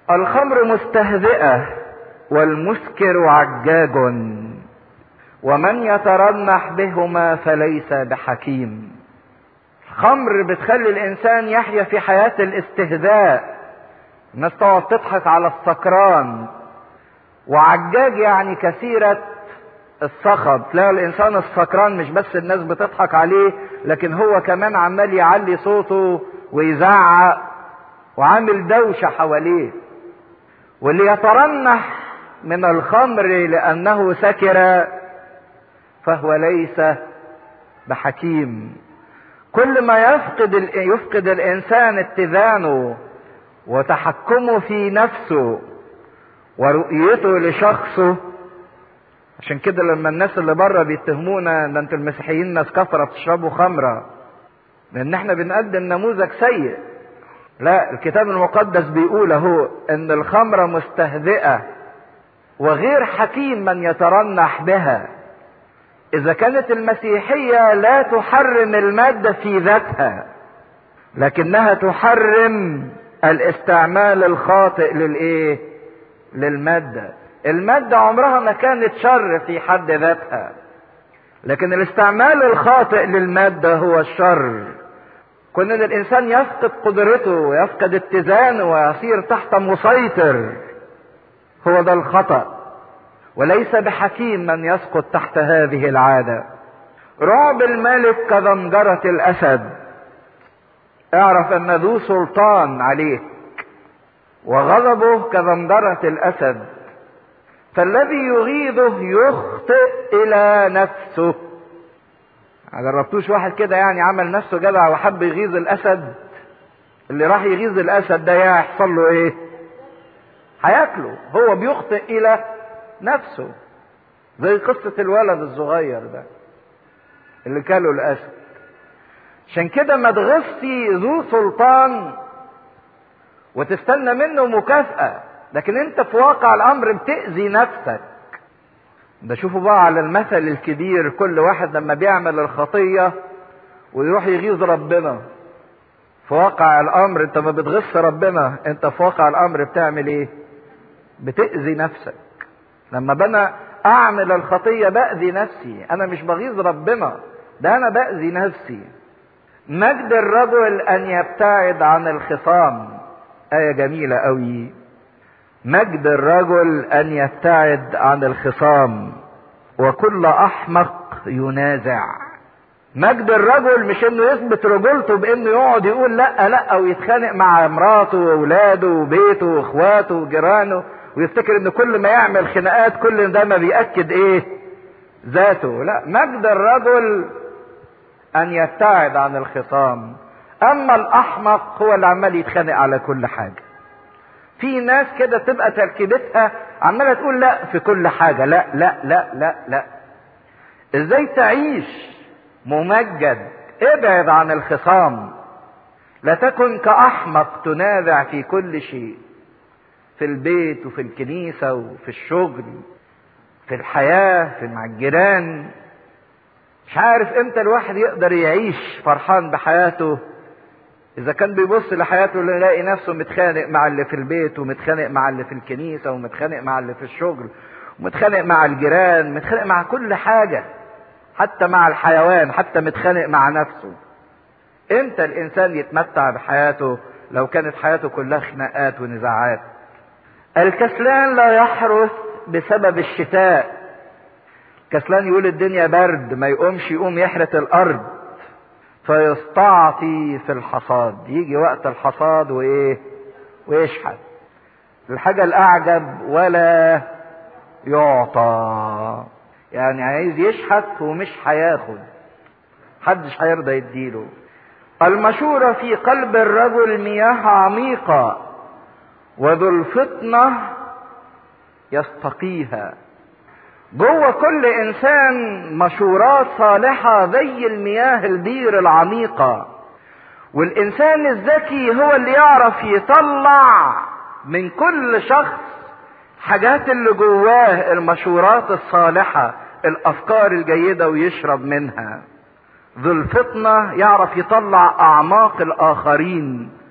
الخمر مستهزئة والمسكر عجاج ومن يترنح بهما فليس بحكيم خمر بتخلي الانسان يحيا في حياة الاستهزاء الناس تقعد تضحك على السكران وعجاج يعني كثيرة الصخب تلاقي الانسان السكران مش بس الناس بتضحك عليه لكن هو كمان عمال يعلي صوته ويزعق وعامل دوشة حواليه واللي يترنح من الخمر لانه سكر فهو ليس بحكيم كل ما يفقد يفقد الانسان اتزانه وتحكمه في نفسه ورؤيته لشخصه عشان كده لما الناس اللي بره بيتهمونا ان انتوا المسيحيين ناس كفره بتشربوا خمره لان احنا بنقدم نموذج سيء لا الكتاب المقدس بيقول اهو ان الخمره مستهزئه وغير حكيم من يترنح بها اذا كانت المسيحيه لا تحرم الماده في ذاتها لكنها تحرم الاستعمال الخاطئ للايه للماده الماده عمرها ما كانت شر في حد ذاتها لكن الاستعمال الخاطئ للماده هو الشر كون ان الانسان يفقد قدرته ويفقد اتزانه ويصير تحت مسيطر هو ده الخطأ وليس بحكيم من يسقط تحت هذه العادة رعب الملك كذنجرة الأسد اعرف أن ذو سلطان عليك وغضبه كذنجرة الأسد فالذي يغيظه يخطئ إلى نفسه جربتوش واحد كده يعني عمل نفسه جدع وحب يغيظ الأسد اللي راح يغيظ الأسد ده يحصل له إيه؟ هياكله هو بيخطئ إلى نفسه زي قصة الولد الصغير ده اللي كاله الأسد عشان كده ما تغصي ذو سلطان وتستنى منه مكافأة لكن انت في واقع الامر بتأذي نفسك ده شوفوا بقى على المثل الكبير كل واحد لما بيعمل الخطية ويروح يغيظ ربنا في واقع الامر انت ما بتغص ربنا انت في واقع الامر بتعمل ايه بتأذي نفسك لما بنا اعمل الخطية بأذي نفسي انا مش بغيظ ربنا ده انا بأذي نفسي مجد الرجل ان يبتعد عن الخصام آية جميلة قوي مجد الرجل ان يبتعد عن الخصام وكل احمق ينازع مجد الرجل مش انه يثبت رجولته بانه يقعد يقول لا لا او يتخانق مع مراته واولاده وبيته واخواته وجيرانه ويفتكر ان كل ما يعمل خناقات كل ده ما بيأكد ايه ذاته لا مجد الرجل ان يبتعد عن الخصام اما الاحمق هو اللي عمال يتخانق على كل حاجه في ناس كده تبقى تركيبتها عماله تقول لا في كل حاجه لا لا لا لا لا ازاي تعيش ممجد ابعد عن الخصام لا تكن كاحمق تنازع في كل شيء في البيت وفي الكنيسه وفي الشغل في الحياه في مع الجيران مش عارف امتى الواحد يقدر يعيش فرحان بحياته اذا كان بيبص لحياته اللي يلاقي نفسه متخانق مع اللي في البيت ومتخانق مع اللي في الكنيسه ومتخانق مع اللي في الشغل ومتخانق مع الجيران متخانق مع كل حاجه حتى مع الحيوان حتى متخانق مع نفسه امتى الانسان يتمتع بحياته لو كانت حياته كلها خناقات ونزاعات الكسلان لا يحرث بسبب الشتاء كسلان يقول الدنيا برد ما يقومش يقوم يحرث الارض فيستعطي في الحصاد يجي وقت الحصاد وايه ويشحت الحاجة الأعجب ولا يعطى يعني عايز يشحت ومش هياخد محدش هيرضى يديله المشورة في قلب الرجل مياه عميقة وذو الفطنة يستقيها جوه كل انسان مشورات صالحة زي المياه البير العميقة والانسان الذكي هو اللي يعرف يطلع من كل شخص حاجات اللي جواه المشورات الصالحة الافكار الجيدة ويشرب منها ذو الفطنة يعرف يطلع اعماق الاخرين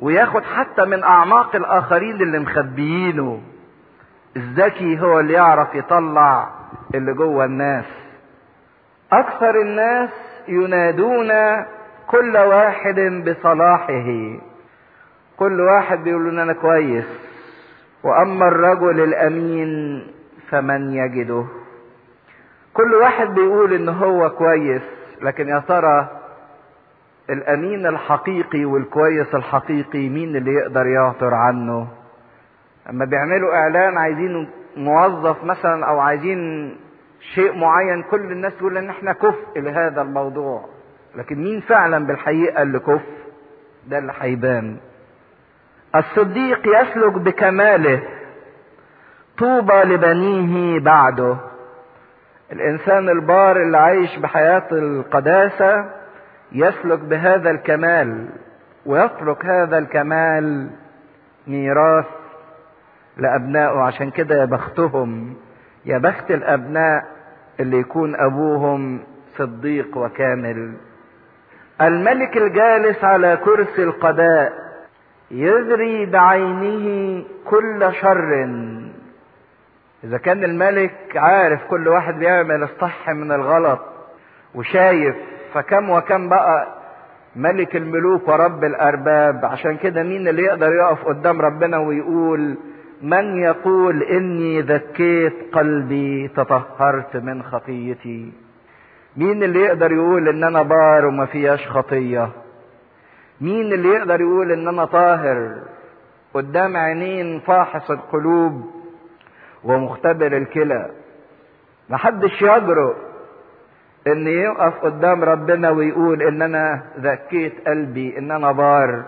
وياخد حتى من اعماق الاخرين اللي مخبيينه الذكي هو اللي يعرف يطلع اللي جوه الناس اكثر الناس ينادون كل واحد بصلاحه كل واحد بيقول ان انا كويس واما الرجل الامين فمن يجده كل واحد بيقول ان هو كويس لكن يا ترى الامين الحقيقي والكويس الحقيقي مين اللي يقدر يعثر عنه اما بيعملوا اعلان عايزين موظف مثلا او عايزين شيء معين كل الناس تقول ان احنا كفء لهذا الموضوع لكن مين فعلا بالحقيقه اللي كفء ده اللي هيبان الصديق يسلك بكماله طوبى لبنيه بعده الانسان البار اللي عايش بحياه القداسه يسلك بهذا الكمال ويترك هذا الكمال ميراث لابنائه عشان كده يا بختهم يا بخت الابناء اللي يكون ابوهم صديق وكامل الملك الجالس على كرسي القضاء يذري بعينه كل شر اذا كان الملك عارف كل واحد بيعمل الصح من الغلط وشايف فكم وكم بقى ملك الملوك ورب الارباب عشان كده مين اللي يقدر يقف قدام ربنا ويقول من يقول اني ذكيت قلبي تطهرت من خطيتي مين اللي يقدر يقول ان انا بار وما فيهاش خطيه مين اللي يقدر يقول ان انا طاهر قدام عينين فاحص القلوب ومختبر الكلى محدش يجرؤ ان يقف قدام ربنا ويقول ان انا ذكيت قلبي ان انا بار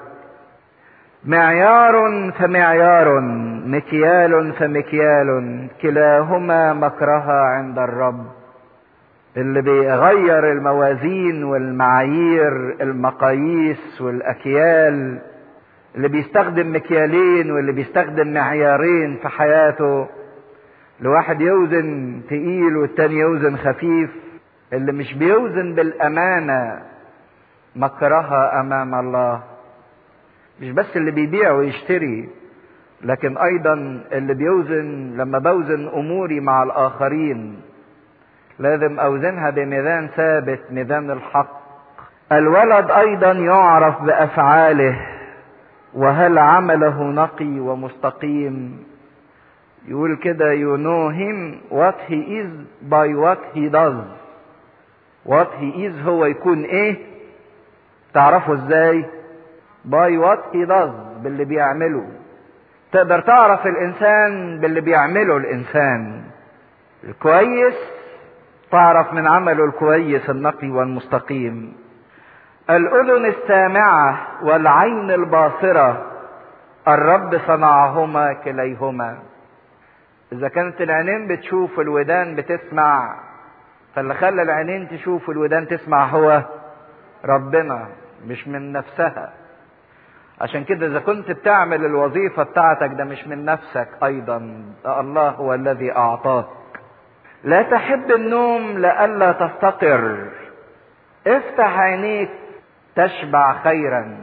معيار فمعيار مكيال فمكيال كلاهما مكرها عند الرب اللي بيغير الموازين والمعايير المقاييس والاكيال اللي بيستخدم مكيالين واللي بيستخدم معيارين في حياته لواحد يوزن تقيل والتاني يوزن خفيف اللي مش بيوزن بالامانه مكرها امام الله مش بس اللي بيبيع ويشتري لكن ايضا اللي بيوزن لما بوزن اموري مع الاخرين لازم اوزنها بميزان ثابت ميزان الحق الولد ايضا يعرف بافعاله وهل عمله نقي ومستقيم يقول كده you know him what he is by what he does what he is هو يكون ايه تعرفه ازاي by what he does باللي بيعمله تقدر تعرف الانسان باللي بيعمله الانسان الكويس تعرف من عمله الكويس النقي والمستقيم الاذن السامعه والعين الباصره الرب صنعهما كليهما اذا كانت العينين بتشوف الودان بتسمع فاللي خلى العينين تشوف والودان تسمع هو ربنا مش من نفسها عشان كده اذا كنت بتعمل الوظيفه بتاعتك ده مش من نفسك ايضا ده الله هو الذي اعطاك لا تحب النوم لئلا تفتقر افتح عينيك تشبع خيرا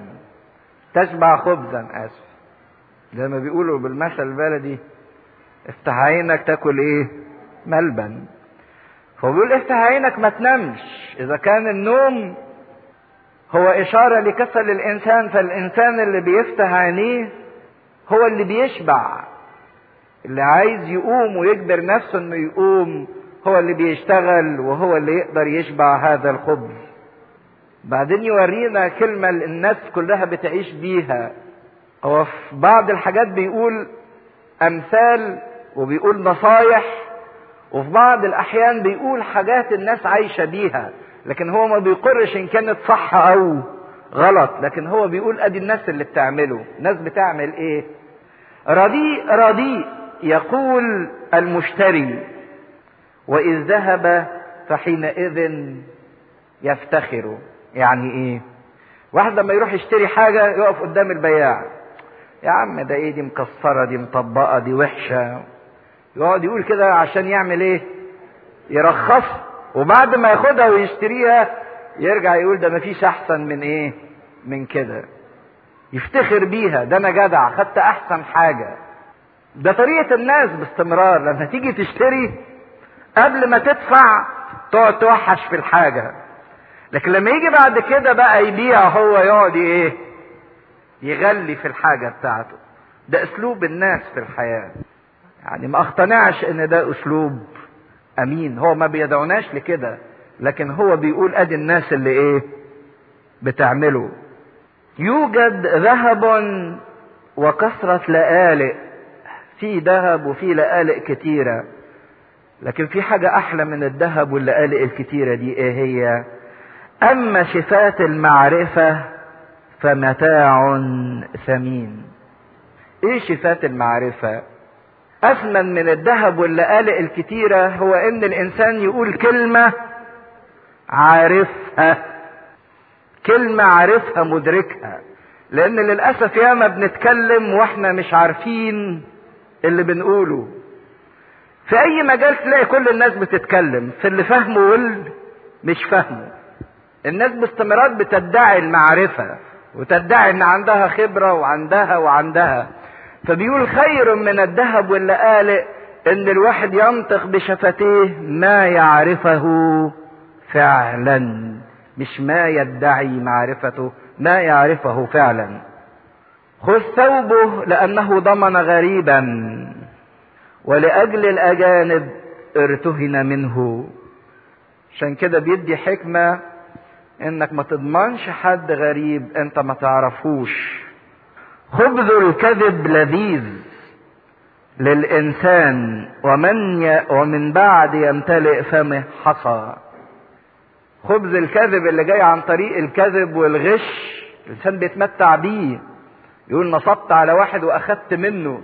تشبع خبزا اسف زي ما بيقولوا بالمثل البلدي افتح عينك تاكل ايه ملبن فهو بيقول افتح عينك ما تنامش اذا كان النوم هو اشاره لكسل الانسان فالانسان اللي بيفتح عينيه هو اللي بيشبع اللي عايز يقوم ويجبر نفسه انه يقوم هو اللي بيشتغل وهو اللي يقدر يشبع هذا الخبز بعدين يورينا كلمة الناس كلها بتعيش بيها هو في بعض الحاجات بيقول أمثال وبيقول نصايح وفي بعض الأحيان بيقول حاجات الناس عايشة بيها لكن هو ما بيقرش إن كانت صح أو غلط لكن هو بيقول أدي الناس اللي بتعمله ناس بتعمل إيه رديء رديء يقول المشتري وإذ ذهب فحينئذ يفتخر يعني ايه واحد لما يروح يشتري حاجة يقف قدام البياع يا عم ده ايه دي مكسرة دي مطبقة دي وحشة يقعد يقول كده عشان يعمل ايه يرخص وبعد ما ياخدها ويشتريها يرجع يقول ده مفيش احسن من ايه من كده يفتخر بيها ده انا جدع خدت احسن حاجة ده طريقة الناس باستمرار لما تيجي تشتري قبل ما تدفع تقعد توحش في الحاجة لكن لما يجي بعد كده بقى يبيع هو يقعد ايه يغلي في الحاجة بتاعته ده اسلوب الناس في الحياة يعني ما اقتنعش ان ده اسلوب امين هو ما بيدعوناش لكده لكن هو بيقول ادي الناس اللي ايه بتعمله يوجد ذهب وكثرة لآلئ في ذهب وفي لآلئ كتيرة لكن في حاجة أحلى من الذهب واللآلئ الكتيرة دي إيه هي؟ أما شفاة المعرفة فمتاع ثمين. إيه شفاة المعرفة؟ أثمن من الذهب واللآلئ الكتيرة هو إن الإنسان يقول كلمة عارفها. كلمة عارفها مدركها. لأن للأسف ياما بنتكلم وإحنا مش عارفين اللي بنقوله. في اي مجال تلاقي كل الناس بتتكلم في اللي فاهمه واللي مش فاهمه الناس باستمرار بتدعي المعرفة وتدعي ان عندها خبرة وعندها وعندها فبيقول خير من الذهب واللآلئ ان الواحد ينطق بشفتيه ما يعرفه فعلا مش ما يدعي معرفته ما يعرفه فعلا خذ ثوبه لانه ضمن غريبا ولأجل الأجانب ارتهن منه عشان كده بيدي حكمة انك ما تضمنش حد غريب انت ما تعرفوش خبز الكذب لذيذ للإنسان ومن ي... ومن بعد يمتلئ فمه حصى خبز الكذب اللي جاي عن طريق الكذب والغش الإنسان بيتمتع بيه يقول نصبت على واحد وأخدت منه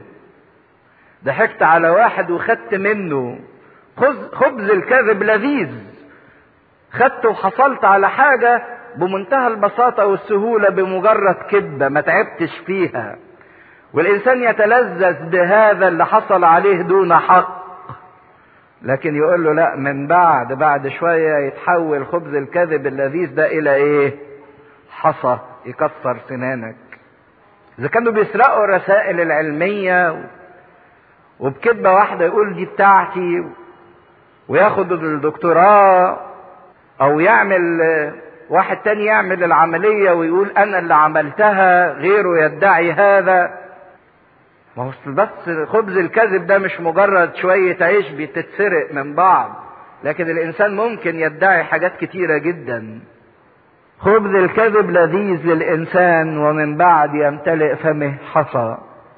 ضحكت على واحد وخدت منه خبز الكذب لذيذ خدت وحصلت على حاجة بمنتهى البساطة والسهولة بمجرد كذبة ما تعبتش فيها والإنسان يتلذذ بهذا اللي حصل عليه دون حق لكن يقول له لا من بعد بعد شوية يتحول خبز الكذب اللذيذ ده إلى إيه حصى يكسر سنانك إذا كانوا بيسرقوا الرسائل العلمية وبكذبة واحدة يقول دي بتاعتي وياخد الدكتوراه او يعمل واحد تاني يعمل العملية ويقول انا اللي عملتها غيره يدعي هذا ما هو بس خبز الكذب ده مش مجرد شوية عيش بتتسرق من بعض لكن الانسان ممكن يدعي حاجات كتيرة جدا خبز الكذب لذيذ للانسان ومن بعد يمتلئ فمه حصى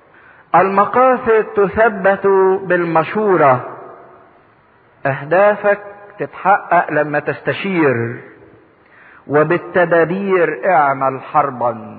المقاصد تثبت بالمشورة أهدافك تتحقق لما تستشير وبالتدابير اعمل حربا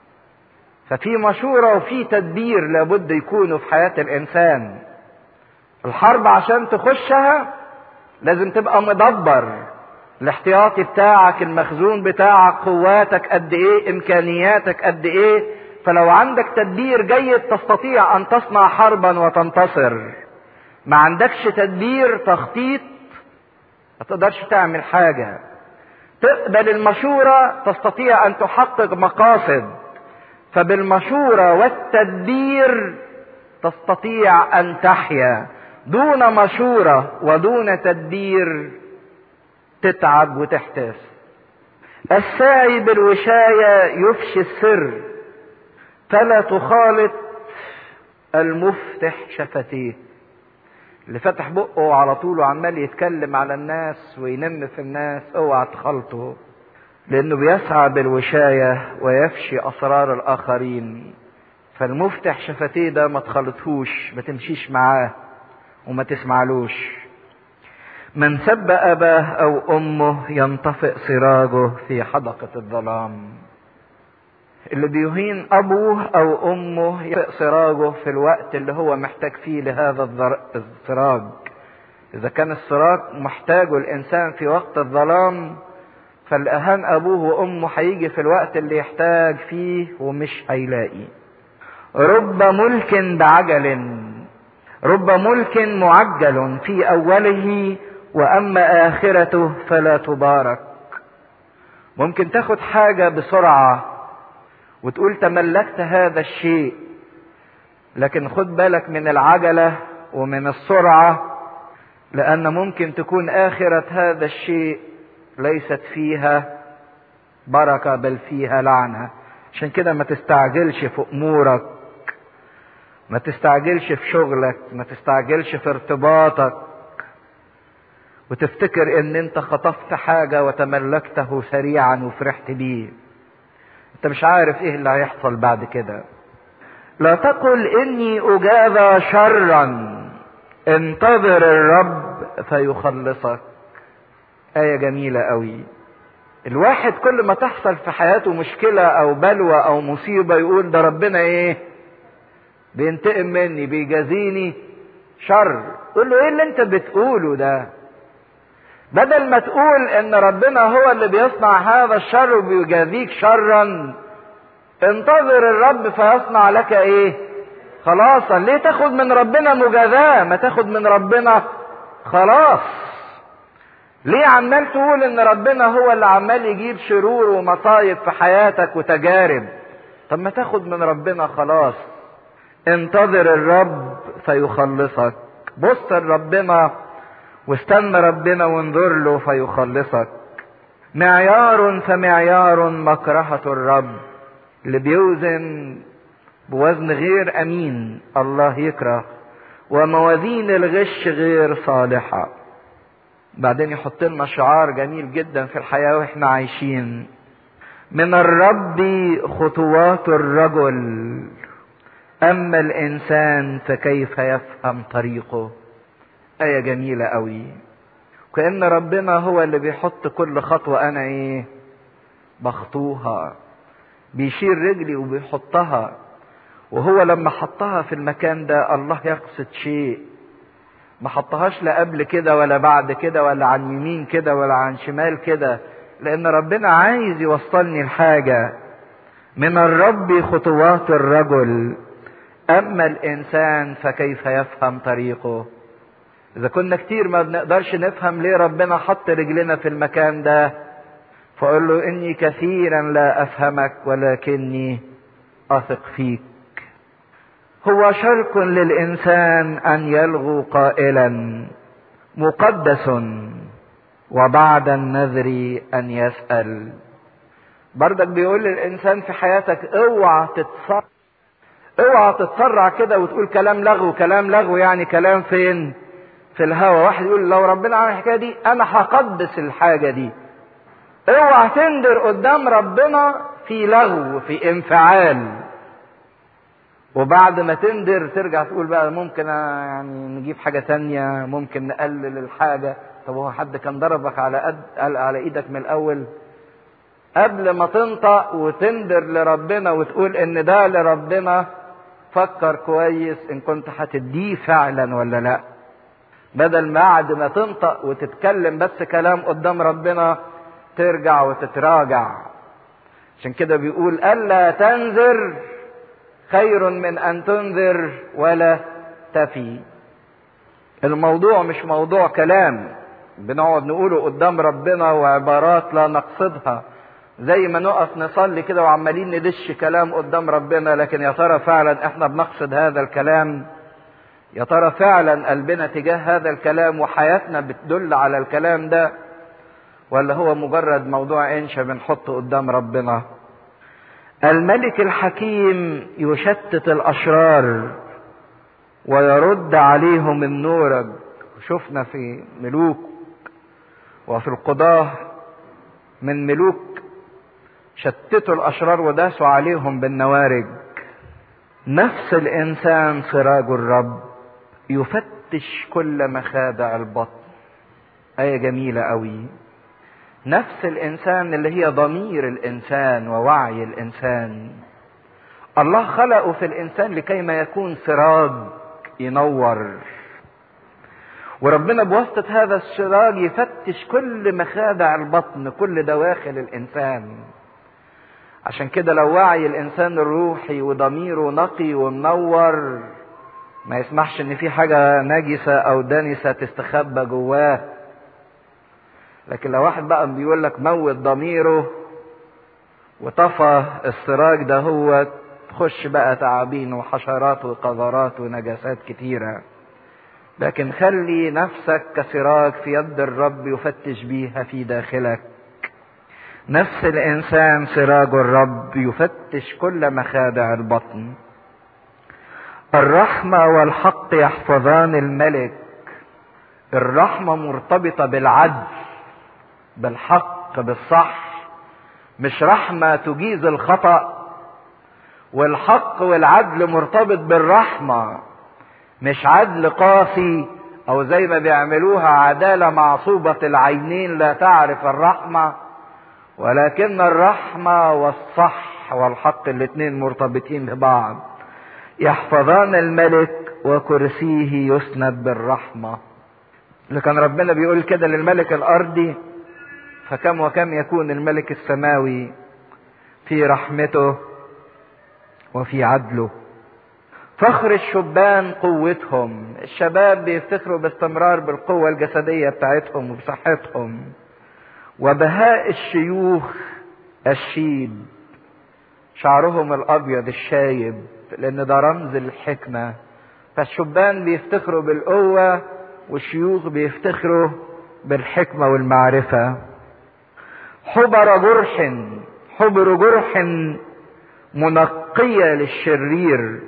ففي مشورة وفي تدبير لابد يكونوا في حياة الإنسان الحرب عشان تخشها لازم تبقى مدبر الاحتياطي بتاعك المخزون بتاعك قواتك قد ايه امكانياتك قد ايه فلو عندك تدبير جيد تستطيع ان تصنع حربا وتنتصر ما عندكش تدبير تخطيط ما تقدرش تعمل حاجة تقبل المشورة تستطيع ان تحقق مقاصد فبالمشورة والتدبير تستطيع ان تحيا دون مشورة ودون تدبير تتعب وتحتاس الساعي بالوشاية يفشي السر فلا تخالط المفتح شفتيه اللي فتح بقه على طول وعمال يتكلم على الناس وينم في الناس اوعى تخلطه لانه بيسعى بالوشاية ويفشي اسرار الاخرين فالمفتح شفتيه ده ما تخلطهوش ما تمشيش معاه وما تسمعلوش من سب اباه او امه ينطفئ سراجه في حدقة الظلام اللي بيهين ابوه او امه يطفئ سراجه في الوقت اللي هو محتاج فيه لهذا السراج اذا كان السراج محتاجه الانسان في وقت الظلام فالاهان ابوه وامه هيجي في الوقت اللي يحتاج فيه ومش هيلاقي رب ملك بعجل رب ملك معجل في اوله واما اخرته فلا تبارك ممكن تاخد حاجه بسرعه وتقول تملكت هذا الشيء لكن خد بالك من العجله ومن السرعه لان ممكن تكون اخره هذا الشيء ليست فيها بركه بل فيها لعنه عشان كده ما تستعجلش في امورك ما تستعجلش في شغلك ما تستعجلش في ارتباطك وتفتكر ان انت خطفت حاجة وتملكته سريعا وفرحت بيه انت مش عارف ايه اللي هيحصل بعد كده لا تقل اني اجاب شرا انتظر الرب فيخلصك آية جميلة قوي الواحد كل ما تحصل في حياته مشكلة أو بلوى أو مصيبة يقول ده ربنا إيه؟ بينتقم مني بيجازيني شر قول له إيه اللي أنت بتقوله ده؟ بدل ما تقول إن ربنا هو اللي بيصنع هذا الشر وبيجازيك شرا انتظر الرب فيصنع لك إيه؟ خلاصا ليه تاخد من ربنا مجازاة ما تاخد من ربنا خلاص ليه عمال تقول ان ربنا هو اللي عمال يجيب شرور ومصايب في حياتك وتجارب طب ما تاخد من ربنا خلاص انتظر الرب فيخلصك بص لربنا واستنى ربنا وانظر له فيخلصك معيار فمعيار مكرهة الرب اللي بيوزن بوزن غير امين الله يكره وموازين الغش غير صالحه بعدين يحط لنا شعار جميل جدا في الحياة واحنا عايشين من الرب خطوات الرجل أما الإنسان فكيف يفهم طريقه آية جميلة قوي كأن ربنا هو اللي بيحط كل خطوة أنا إيه بخطوها بيشيل رجلي وبيحطها وهو لما حطها في المكان ده الله يقصد شيء ما حطهاش لا قبل كده ولا بعد كده ولا عن يمين كده ولا عن شمال كده لان ربنا عايز يوصلني لحاجه من الرب خطوات الرجل اما الانسان فكيف يفهم طريقه اذا كنا كتير ما بنقدرش نفهم ليه ربنا حط رجلنا في المكان ده فقول له اني كثيرا لا افهمك ولكني اثق فيك هو شرك للانسان ان يلغو قائلا مقدس وبعد النذر ان يسال بردك بيقول للانسان في حياتك اوعى تتسرع اوعى تتسرع كده وتقول كلام لغو كلام لغو يعني كلام فين في الهوى واحد يقول لو ربنا عمل الحكايه دي انا هقدس الحاجه دي اوعى تندر قدام ربنا في لغو في انفعال وبعد ما تندر ترجع تقول بقى ممكن يعني نجيب حاجة تانية ممكن نقلل الحاجة طب هو حد كان ضربك على قد على ايدك من الاول قبل ما تنطق وتندر لربنا وتقول ان ده لربنا فكر كويس ان كنت هتديه فعلا ولا لا بدل ما بعد ما تنطق وتتكلم بس كلام قدام ربنا ترجع وتتراجع عشان كده بيقول الا تنذر خير من ان تنذر ولا تفي الموضوع مش موضوع كلام بنقعد نقوله قدام ربنا وعبارات لا نقصدها زي ما نقف نصلي كده وعمالين ندش كلام قدام ربنا لكن يا ترى فعلا احنا بنقصد هذا الكلام يا ترى فعلا قلبنا تجاه هذا الكلام وحياتنا بتدل على الكلام ده ولا هو مجرد موضوع انشا بنحطه قدام ربنا الملك الحكيم يشتت الاشرار ويرد عليهم النورج شفنا في ملوك وفي القضاه من ملوك شتتوا الاشرار وداسوا عليهم بالنوارج نفس الانسان سراج الرب يفتش كل مخادع البطن ايه جميله قوي نفس الانسان اللي هي ضمير الانسان ووعي الانسان الله خلقه في الانسان لكي ما يكون سراج ينور وربنا بواسطة هذا السراج يفتش كل مخادع البطن كل دواخل الانسان عشان كده لو وعي الانسان الروحي وضميره نقي ومنور ما يسمحش ان في حاجة نجسة او دنسة تستخبى جواه لكن لو واحد بقى بيقول لك موت ضميره وطفى السراج ده هو تخش بقى تعابين وحشرات وقذرات ونجاسات كتيرة لكن خلي نفسك كسراج في يد الرب يفتش بيها في داخلك نفس الإنسان سراج الرب يفتش كل مخادع البطن الرحمة والحق يحفظان الملك الرحمة مرتبطة بالعدل بالحق بالصح مش رحمة تجيز الخطأ والحق والعدل مرتبط بالرحمة مش عدل قاسي او زي ما بيعملوها عدالة معصوبة العينين لا تعرف الرحمة ولكن الرحمة والصح والحق الاتنين مرتبطين ببعض يحفظان الملك وكرسيه يسند بالرحمة لكن ربنا بيقول كده للملك الارضي فكم وكم يكون الملك السماوي في رحمته وفي عدله فخر الشبان قوتهم الشباب بيفتخروا باستمرار بالقوة الجسدية بتاعتهم وبصحتهم وبهاء الشيوخ الشيب شعرهم الابيض الشايب لان ده رمز الحكمة فالشبان بيفتخروا بالقوة والشيوخ بيفتخروا بالحكمة والمعرفة حبر جرح حبر جرح منقية للشرير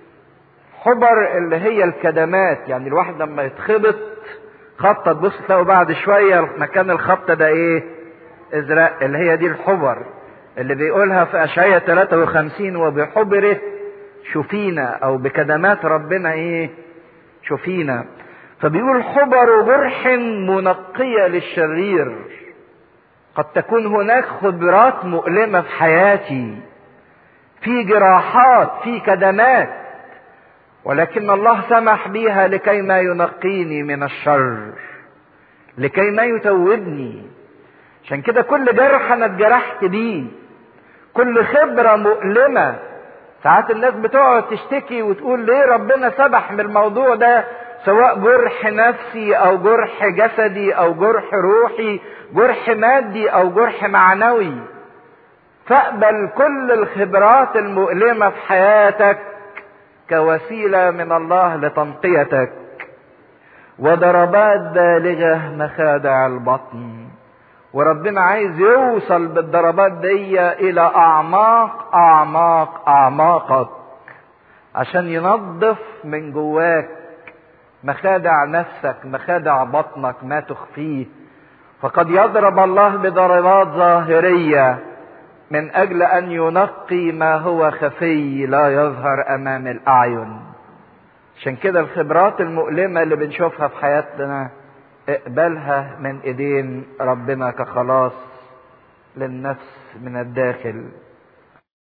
حبر اللي هي الكدمات يعني الواحد لما يتخبط خبطة تبص تلاقوا بعد شوية مكان الخبطة ده ايه ازرق اللي هي دي الحبر اللي بيقولها في اشعياء 53 وبحبره شفينا او بكدمات ربنا ايه شفينا فبيقول حبر جرح منقية للشرير قد تكون هناك خبرات مؤلمة في حياتي في جراحات في كدمات ولكن الله سمح بيها لكي ما ينقيني من الشر لكي ما يتوبني عشان كده كل جرح انا اتجرحت بيه كل خبرة مؤلمة ساعات الناس بتقعد تشتكي وتقول ليه ربنا سبح من الموضوع ده سواء جرح نفسي او جرح جسدي او جرح روحي جرح مادي او جرح معنوي فاقبل كل الخبرات المؤلمة في حياتك كوسيلة من الله لتنقيتك وضربات بالغة مخادع البطن وربنا عايز يوصل بالضربات دي الى اعماق اعماق اعماقك عشان ينظف من جواك مخادع نفسك مخادع بطنك ما تخفيه فقد يضرب الله بضربات ظاهريه من اجل ان ينقي ما هو خفي لا يظهر امام الاعين عشان كده الخبرات المؤلمه اللي بنشوفها في حياتنا اقبلها من ايدين ربنا كخلاص للنفس من الداخل